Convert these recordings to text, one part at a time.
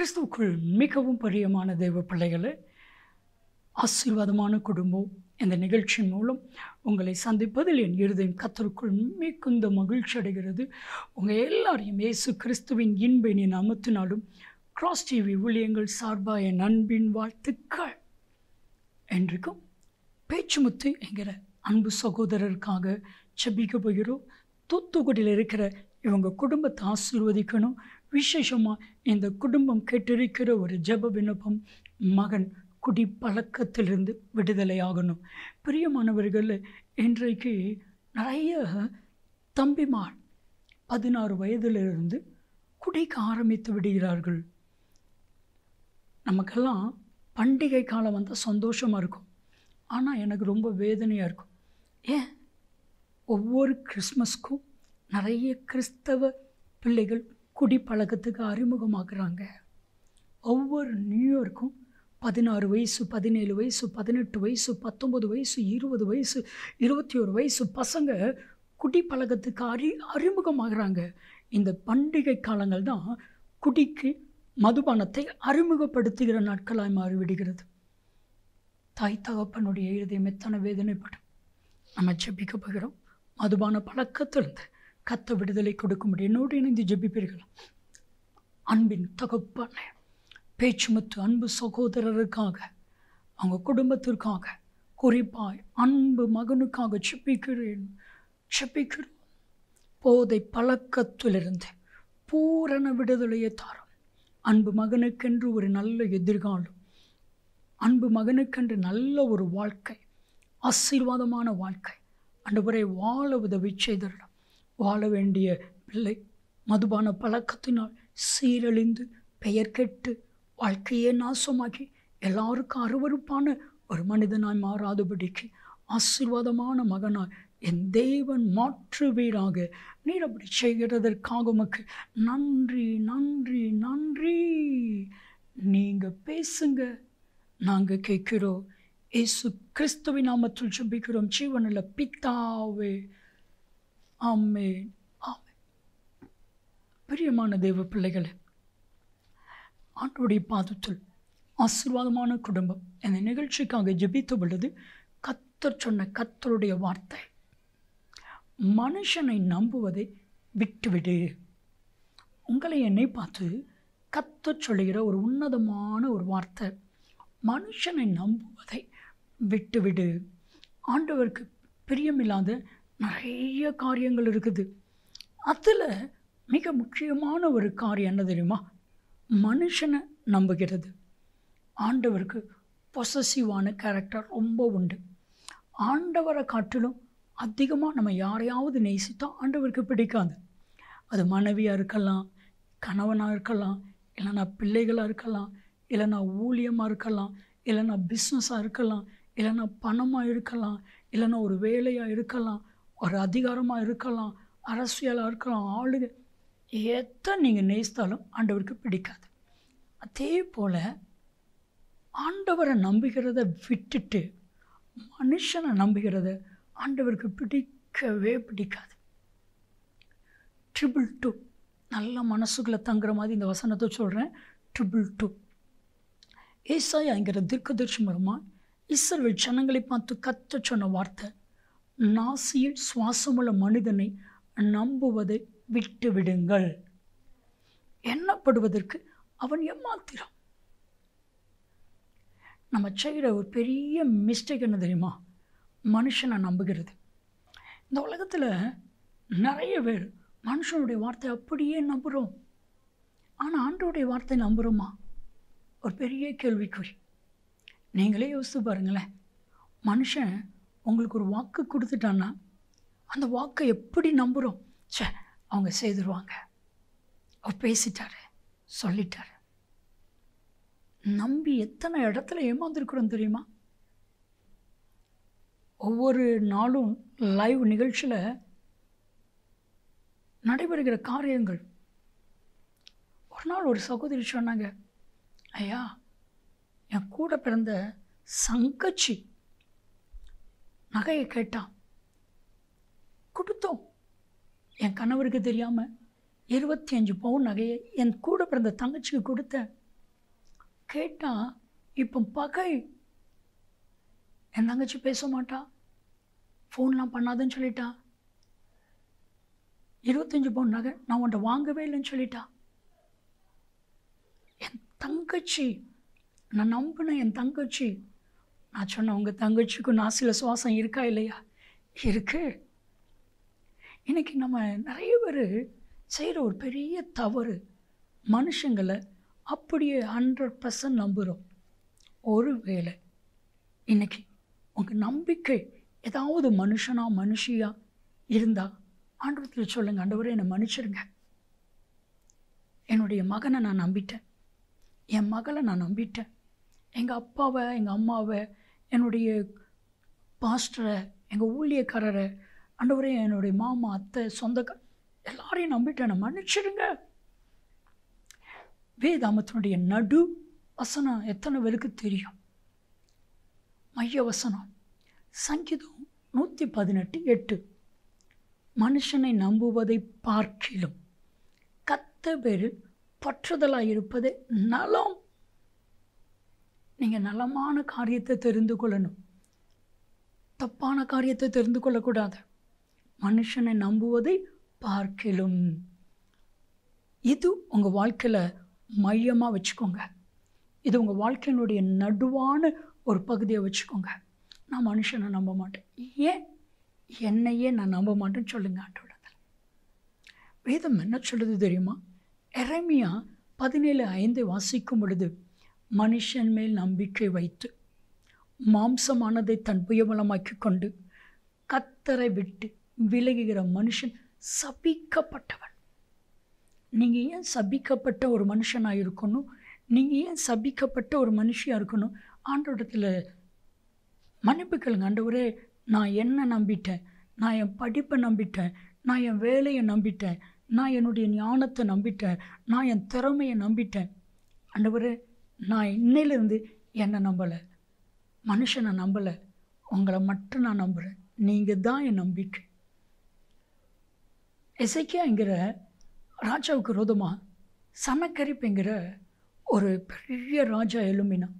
கிறிஸ்துவுக்குள் மிகவும் பிரியமான தெய்வ பிள்ளைகளே ஆசீர்வாதமான குடும்பம் இந்த நிகழ்ச்சியின் மூலம் உங்களை சந்திப்பதில் என் இருதயம் கத்தருக்குள் மிகுந்த மகிழ்ச்சி அடைகிறது உங்கள் எல்லாரையும் இயேசு கிறிஸ்துவின் இன்பை நாமத்தினாலும் கிராஸ் டிவி ஊழியங்கள் சார்பாக என் அன்பின் வாழ்த்துக்கள் என்றுக்கும் பேச்சுமுத்து என்கிற அன்பு சகோதரருக்காக செபிக்க போகிறோம் தூத்துக்குடியில் இருக்கிற இவங்க குடும்பத்தை ஆசீர்வதிக்கணும் விசேஷமாக இந்த குடும்பம் கேட்டிருக்கிற ஒரு ஜெப விண்ணப்பம் மகன் குடி பழக்கத்திலிருந்து விடுதலையாகணும் பிரியமானவர்கள் இன்றைக்கு நிறைய தம்பிமார் பதினாறு வயதிலிருந்து குடிக்க ஆரம்பித்து விடுகிறார்கள் நமக்கெல்லாம் பண்டிகை காலம் வந்தால் சந்தோஷமாக இருக்கும் ஆனால் எனக்கு ரொம்ப வேதனையாக இருக்கும் ஏன் ஒவ்வொரு கிறிஸ்மஸ்க்கும் நிறைய கிறிஸ்தவ பிள்ளைகள் குடிப்பழக்கத்துக்கு அறிமுகமாக்குறாங்க ஒவ்வொரு நியூ இயர்க்கும் பதினாறு வயசு பதினேழு வயசு பதினெட்டு வயசு பத்தொம்பது வயசு இருபது வயசு இருபத்தி ஒரு வயசு பசங்க குடிப்பழக்கத்துக்கு அறி அறிமுகமாகறாங்க இந்த பண்டிகை காலங்கள் தான் குடிக்கு மதுபானத்தை அறிமுகப்படுத்துகிற நாட்களாய் மாறிவிடுகிறது தாய் தகப்பனுடைய இருதயம் எத்தனை வேதனைப்படும் நம்ம ஜெபிக்க போகிறோம் மதுபான பழக்கத்திலிருந்து கத்த விடுதலை கொடுக்க முடியும் என்னோடு இணைந்து ஜெபிப்பீர்கள் அன்பின் தகப்பான பேச்சுமுத்து அன்பு சகோதரருக்காக அவங்க குடும்பத்திற்காக குறிப்பாய் அன்பு மகனுக்காக செப்பிக்கிறேன் செப்பிக்கிறோம் போதை பழக்கத்திலிருந்து பூரண விடுதலையை தாரும் அன்பு மகனுக்கென்று ஒரு நல்ல எதிர்காலம் அன்பு மகனுக்கென்று நல்ல ஒரு வாழ்க்கை ஆசீர்வாதமான வாழ்க்கை அன்றுவரை வாழ உதவி செய்திடலாம் வாழ வேண்டிய பிள்ளை மதுபான பழக்கத்தினால் சீரழிந்து பெயர் கெட்டு வாழ்க்கையே நாசமாக்கி எல்லாருக்கும் அருவருப்பான ஒரு மனிதனாய் மாறாதபடிக்கு ஆசீர்வாதமான மகனாய் என் தேவன் மாற்றுவீராக நீர் அப்படி செய்கிறதற்காக உமக்கு நன்றி நன்றி நன்றி நீங்கள் பேசுங்க நாங்கள் கேட்கிறோம் இயேசு கிறிஸ்துவின் நாமத்தில் ஜெபிக்கிறோம் ஜீவனில் பித்தாவே ஆமென் ஆமென் பிரியமான தேவ பிள்ளைகளே ஆண்டோடைய பாதத்தில் ஆசீர்வாதமான குடும்பம் இந்த நிகழ்ச்சிக்காக ஜெபித்த பொழுது கத்தர் சொன்ன கத்தருடைய வார்த்தை மனுஷனை நம்புவதை விட்டுவிடு உங்களை என்னை பார்த்து கத்தர் சொல்லுகிற ஒரு உன்னதமான ஒரு வார்த்தை மனுஷனை நம்புவதை விட்டுவிடு ஆண்டவருக்கு பிரியமில்லாத நிறைய காரியங்கள் இருக்குது அதில் மிக முக்கியமான ஒரு காரியம் என்ன தெரியுமா மனுஷனை நம்புகிறது ஆண்டவருக்கு பொசசிவான கேரக்டர் ரொம்ப உண்டு ஆண்டவரை காட்டிலும் அதிகமாக நம்ம யாரையாவது நேசித்தா ஆண்டவருக்கு பிடிக்காது அது மனைவியாக இருக்கலாம் கணவனாக இருக்கலாம் இல்லைன்னா பிள்ளைகளாக இருக்கலாம் இல்லைன்னா ஊழியமாக இருக்கலாம் இல்லைன்னா பிஸ்னஸாக இருக்கலாம் இல்லைன்னா பணமாக இருக்கலாம் இல்லைன்னா ஒரு வேலையாக இருக்கலாம் ஒரு அதிகாரமாக இருக்கலாம் அரசியலாக இருக்கலாம் ஆளுக எதை நீங்கள் நேசித்தாலும் ஆண்டவருக்கு பிடிக்காது அதே போல் ஆண்டவரை நம்புகிறத விட்டுட்டு மனுஷனை நம்புகிறத ஆண்டவருக்கு பிடிக்கவே பிடிக்காது ட்ரிபிள் டூ நல்ல மனசுக்குள்ளே தங்குற மாதிரி இந்த வசனத்தை சொல்கிறேன் ட்ரிபிள் டூ ஏசாயாங்கிற தீர்க்கதர்ஷி மூலமாக இஸ்ரவேல் ஜனங்களை பார்த்து கத்த சொன்ன வார்த்தை நாசியில் சுவாசமுள்ள மனிதனை நம்புவதை விட்டு விடுங்கள் எண்ணப்படுவதற்கு அவன் ஏமாத்திரம் நம்ம செய்கிற ஒரு பெரிய மிஸ்டேக் என்ன தெரியுமா மனுஷனை நம்புகிறது இந்த உலகத்தில் நிறைய பேர் மனுஷனுடைய வார்த்தை அப்படியே நம்புகிறோம் ஆனால் ஆண்டோடைய வார்த்தை நம்புகிறோமா ஒரு பெரிய கேள்விக்குறி நீங்களே யோசித்து பாருங்களேன் மனுஷன் உங்களுக்கு ஒரு வாக்கு கொடுத்துட்டான்னா அந்த வாக்கை எப்படி நம்புகிறோம் சே அவங்க செய்துருவாங்க அவர் பேசிட்டாரு சொல்லிட்டாரு நம்பி எத்தனை இடத்துல ஏமாந்துருக்குறோம் தெரியுமா ஒவ்வொரு நாளும் லைவ் நிகழ்ச்சியில் நடைபெறுகிற காரியங்கள் ஒரு நாள் ஒரு சகோதரி சொன்னாங்க ஐயா என் கூட பிறந்த சங்கச்சி நகையை கேட்டான் கொடுத்தோம் என் கணவருக்கு தெரியாமல் இருபத்தி அஞ்சு பவுன் நகையை என் கூட பிறந்த தங்கச்சிக்கு கொடுத்தேன் கேட்டால் இப்போ பகை என் தங்கச்சி பேச மாட்டா ஃபோன்லாம் பண்ணாதுன்னு சொல்லிட்டா இருபத்தஞ்சி பவுன் நகை நான் உன்ட்ட வாங்கவே இல்லைன்னு சொல்லிட்டா என் தங்கச்சி நான் நம்பின என் தங்கச்சி நான் சொன்னேன் உங்கள் தங்கச்சிக்கும் நாசியில் சுவாசம் இருக்கா இல்லையா இருக்கு இன்னைக்கு நம்ம நிறைய பேர் செய்கிற ஒரு பெரிய தவறு மனுஷங்களை அப்படியே ஹண்ட்ரட் பர்சன்ட் நம்புகிறோம் ஒருவேளை இன்னைக்கு உங்கள் நம்பிக்கை ஏதாவது மனுஷனா மனுஷியா இருந்தால் ஆண்டவத்தில் சொல்லுங்கள் ஆண்டவரே என்னை மன்னிச்சிருங்க என்னுடைய மகனை நான் நம்பிட்டேன் என் மகளை நான் நம்பிட்டேன் எங்கள் அப்பாவை எங்கள் அம்மாவை என்னுடைய பாஸ்டரை எங்கள் ஊழியக்காரரை ஆண்டவரே என்னுடைய மாமா அத்தை சொந்தக்கார எல்லாரையும் நம்பிட்டேன் என்னை மன்னிச்சிடுங்க வேதாமத்தினுடைய நடு வசனம் எத்தனை பேருக்கு தெரியும் மைய வசனம் சங்கீதம் நூற்றி பதினெட்டு எட்டு மனுஷனை நம்புவதை பார்க்கிலும் கத்த பேரில் பற்றுதலாக இருப்பது நலம் நீங்கள் நலமான காரியத்தை தெரிந்து கொள்ளணும் தப்பான காரியத்தை தெரிந்து கொள்ளக்கூடாது மனுஷனை நம்புவதை பார்க்கிலும் இது உங்கள் வாழ்க்கையில் மையமாக வச்சுக்கோங்க இது உங்கள் வாழ்க்கையினுடைய நடுவான ஒரு பகுதியை வச்சுக்கோங்க நான் மனுஷனை நம்ப மாட்டேன் ஏன் என்னையே நான் நம்ப மாட்டேன்னு சொல்லுங்க ஆண்டோடத்தில் வேதம் என்ன சொல்லுது தெரியுமா எரமியா பதினேழு ஐந்து வாசிக்கும் பொழுது மனுஷன் மேல் நம்பிக்கை வைத்து மாம்சமானதை தன் புயபலமாக்கி கொண்டு கத்தரை விட்டு விலகுகிற மனுஷன் சபிக்கப்பட்டவன் நீங்கள் ஏன் சபிக்கப்பட்ட ஒரு மனுஷனாக இருக்கணும் நீங்கள் ஏன் சபிக்கப்பட்ட ஒரு மனுஷியாக இருக்கணும் ஆண்டோடத்தில் மன்னிப்பு கேளுங்க ஆண்டவரே நான் என்ன நம்பிட்டேன் நான் என் படிப்பை நம்பிட்டேன் நான் என் வேலையை நம்பிட்டேன் நான் என்னுடைய ஞானத்தை நம்பிட்டேன் நான் என் திறமையை நம்பிட்டேன் ஆண்டவரே நான் இன்னையிலேருந்து என்னை நம்பலை மனுஷனை நம்பலை உங்களை மட்டும் நான் நம்புகிறேன் நீங்கள் தான் என் நம்பிக்கை எசைக்கியாங்கிற ராஜாவுக்கு ரோதமாக சனக்கரிப்புங்கிற ஒரு பெரிய ராஜா எழும்பினான்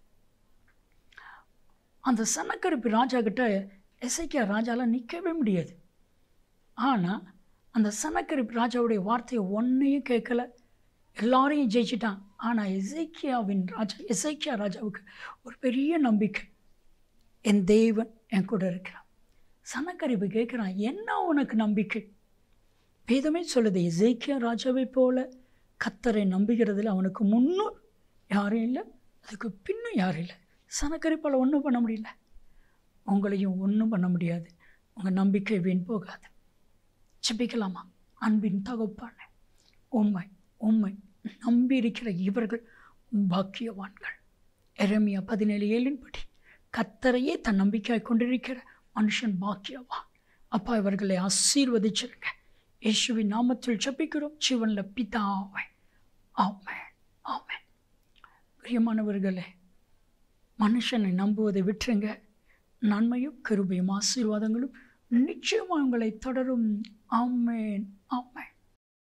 அந்த சனக்கருப்பு ராஜா கிட்ட எசைக்கியா ராஜாலாம் நிற்கவே முடியாது ஆனால் அந்த சனக்கருப்பு ராஜாவுடைய வார்த்தையை ஒன்றையும் கேட்கல எல்லாரையும் ஜெயிச்சிட்டான் ஆனால் எசைக்கியாவின் ராஜா எசைக்கியா ராஜாவுக்கு ஒரு பெரிய நம்பிக்கை என் தேவன் என் கூட இருக்கிறான் சனக்கரிப்பு கேட்குறான் என்ன உனக்கு நம்பிக்கை வேதமே சொல்லுது எசைக்கியா ராஜாவை போல கத்தரை நம்புகிறதுல அவனுக்கு முன்னும் யாரும் இல்லை அதுக்கு பின்னும் யாரும் இல்லை சனக்கரிப்பால் ஒன்றும் பண்ண முடியல உங்களையும் ஒன்றும் பண்ண முடியாது உங்கள் நம்பிக்கை வீண் போகாது செபிக்கலாமா அன்பின் தகப்பான உண்மை உண்மை நம்பி இருக்கிற இவர்கள் பாக்கியவான்கள் எரமியா பதினேழு ஏழின்படி கத்தரையே தன் நம்பிக்கையாய் கொண்டிருக்கிற மனுஷன் பாக்கியவான் அப்பா இவர்களை ஆசீர்வதிச்சிருங்க இயேசுவின் நாமத்தில் ஜெபிக்கிறோம் சிவனில் பிதாவை ஆமென் ஆமென் பிரியமானவர்களே மனுஷனை நம்புவதை விட்டுருங்க நன்மையும் கிருபையும் ஆசீர்வாதங்களும் நிச்சயமாக உங்களை தொடரும் ஆமேன் ஆமேன்